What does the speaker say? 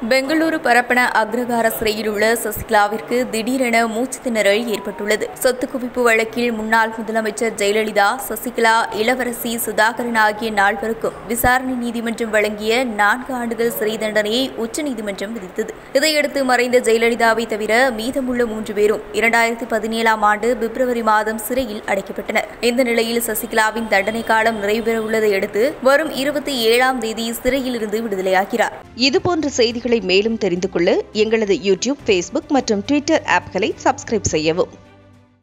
பெங்களூரு பரப்பன அக்ரகார சிறையில் உள்ள சசிகலாவிற்கு திடீரென மூச்சு திணறல் ஏற்பட்டுள்ளது சொத்து குவிப்பு வழக்கில் முன்னாள் முதலமைச்சர் ஜெயலலிதா சசிகலா இளவரசி சுதாகரன் ஆகிய நால்வருக்கும் விசாரணை நீதிமன்றம் வழங்கிய நான்கு ஆண்டுகள் சிறை தண்டனையை உச்சநீதிமன்றம் விதித்தது இதையடுத்து மறைந்த ஜெயலலிதாவை தவிர மீதமுள்ள மூன்று பேரும் இரண்டாயிரத்தி பதினேழாம் ஆண்டு பிப்ரவரி மாதம் சிறையில் அடைக்கப்பட்டனர் இந்த நிலையில் சசிகலாவின் தண்டனை காலம் நிறைவேறவுள்ளதை அடுத்து வரும் இருபத்தி ஏழாம் தேதி சிறையில் இருந்து விடுதலையாகிறார் இதுபோன்ற செய்திகளை மேலும் தெரிந்து கொள்ள எங்களது யூடியூப் ஃபேஸ்புக் மற்றும் ட்விட்டர் ஆப்களை சப்ஸ்கிரைப் செய்யவும்